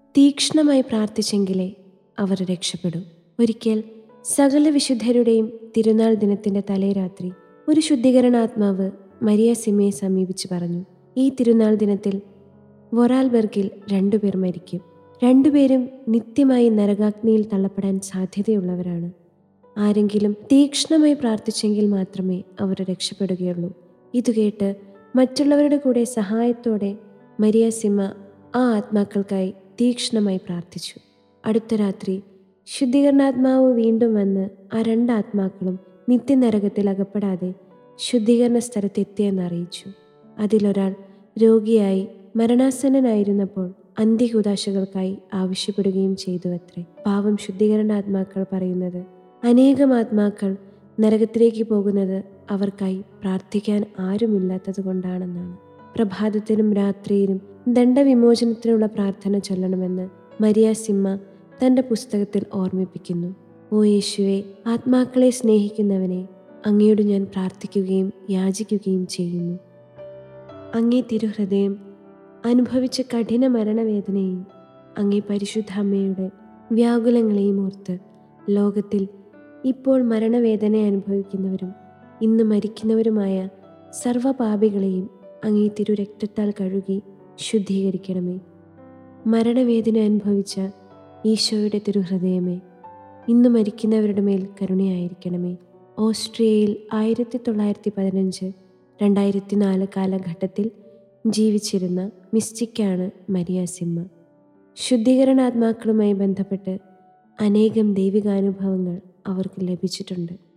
തീക്ഷ്ണമായി പ്രാർത്ഥിച്ചെങ്കിലേ അവർ രക്ഷപ്പെടൂ ഒരിക്കൽ സകല വിശുദ്ധരുടെയും തിരുനാൾ ദിനത്തിന്റെ തലേരാത്രി ഒരു ശുദ്ധീകരണാത്മാവ് മരിയ സിമയെ സമീപിച്ച് പറഞ്ഞു ഈ തിരുനാൾ ദിനത്തിൽ വൊറാൽബർഗിൽ രണ്ടുപേർ മരിക്കും രണ്ടുപേരും നിത്യമായി നരകാഗ്നിയിൽ തള്ളപ്പെടാൻ സാധ്യതയുള്ളവരാണ് ആരെങ്കിലും തീക്ഷ്ണമായി പ്രാർത്ഥിച്ചെങ്കിൽ മാത്രമേ അവർ രക്ഷപ്പെടുകയുള്ളൂ ഇത് കേട്ട് മറ്റുള്ളവരുടെ കൂടെ സഹായത്തോടെ മരിയ സിമ ആ ആത്മാക്കൾക്കായി തീക്ഷ്ണമായി പ്രാർത്ഥിച്ചു അടുത്ത രാത്രി ശുദ്ധീകരണാത്മാവ് വീണ്ടും വന്ന് ആ രണ്ട് ആത്മാക്കളും നിത്യനരകത്തിൽ അകപ്പെടാതെ ശുദ്ധീകരണ സ്ഥലത്തെത്തിയെന്ന് അറിയിച്ചു അതിലൊരാൾ രോഗിയായി മരണാസന്നനായിരുന്നപ്പോൾ അന്ത്യകുദാശകൾക്കായി ആവശ്യപ്പെടുകയും ചെയ്തു അത്രേ പാവം ശുദ്ധീകരണാത്മാക്കൾ പറയുന്നത് അനേകം ആത്മാക്കൾ നരകത്തിലേക്ക് പോകുന്നത് അവർക്കായി പ്രാർത്ഥിക്കാൻ ആരുമില്ലാത്തത് കൊണ്ടാണെന്നാണ് പ്രഭാതത്തിലും രാത്രിയിലും ദണ്ഡവിമോചനത്തിനുള്ള പ്രാർത്ഥന ചൊല്ലണമെന്ന് മരിയ സിമ്മ തൻ്റെ പുസ്തകത്തിൽ ഓർമ്മിപ്പിക്കുന്നു ഓ യേശുവെ ആത്മാക്കളെ സ്നേഹിക്കുന്നവനെ അങ്ങയോട് ഞാൻ പ്രാർത്ഥിക്കുകയും യാചിക്കുകയും ചെയ്യുന്നു അങ്ങേ തിരുഹൃദയം അനുഭവിച്ച കഠിന മരണവേദനയും അങ്ങേ പരിശുദ്ധ അമ്മയുടെ വ്യാകുലങ്ങളെയും ഓർത്ത് ലോകത്തിൽ ഇപ്പോൾ മരണവേദന അനുഭവിക്കുന്നവരും ഇന്ന് മരിക്കുന്നവരുമായ സർവപാപികളെയും അങ്ങേ തിരുരക്തത്താൽ കഴുകി ശുദ്ധീകരിക്കണമേ മരണവേദന അനുഭവിച്ച ഈശോയുടെ തിരുഹൃദയമേ ഇന്ന് മരിക്കുന്നവരുടെ മേൽ കരുണയായിരിക്കണമേ ഓസ്ട്രിയയിൽ ആയിരത്തി തൊള്ളായിരത്തി പതിനഞ്ച് രണ്ടായിരത്തി നാല് കാലഘട്ടത്തിൽ ജീവിച്ചിരുന്ന മിസ്റ്റിക്കാണ് മരിയ സിമ്മ ശുദ്ധീകരണാത്മാക്കളുമായി ബന്ധപ്പെട്ട് അനേകം ദൈവികാനുഭവങ്ങൾ അവർക്ക് ലഭിച്ചിട്ടുണ്ട്